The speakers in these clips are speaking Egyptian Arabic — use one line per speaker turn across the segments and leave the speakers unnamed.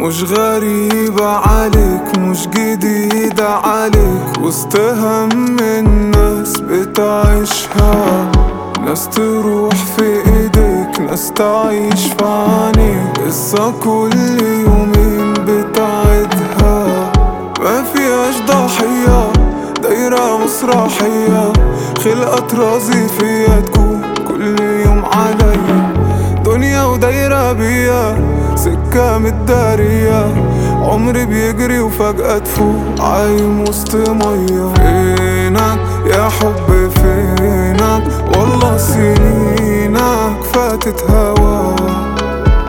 مش غريبة عليك مش جديدة عليك وسط هم الناس بتعيشها ناس تروح في ايديك ناس تعيش في عينيك قصة كل يومين بتعيدها ما فيهاش ضحية دايرة مسرحية خلقت رازي فيا تكون كل يوم عليا دنيا ودايرة بيا سكة متدارية عمري بيجري وفجأة تفوق عايم وسط مية فينك يا حب فينك والله سنينك فاتت هواك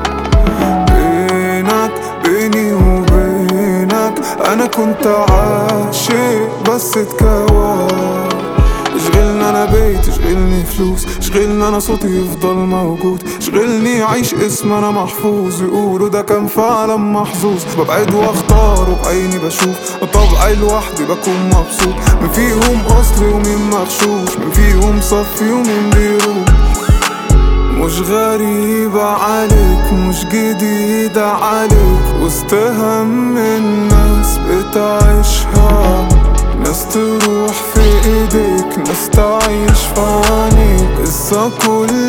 بينك بيني وبينك انا كنت عاشق بس اتكواك اشغلني انا بيت اشغلني فلوس اشغلني انا صوتي يفضل موجود اشغلني عيش اسم انا محفوظ يقولوا ده كان فعلا محظوظ ببعد واختار وبعيني بشوف وطبعي لوحدي بكون مبسوط من فيهم اصلي ومين مغشوش من فيهم صفي ومين بيروح مش غريبة عليك مش جديدة عليك وسط هم الناس بتعيشها ناس تروح في ايديك ناس تعيش في عينيك قصة كل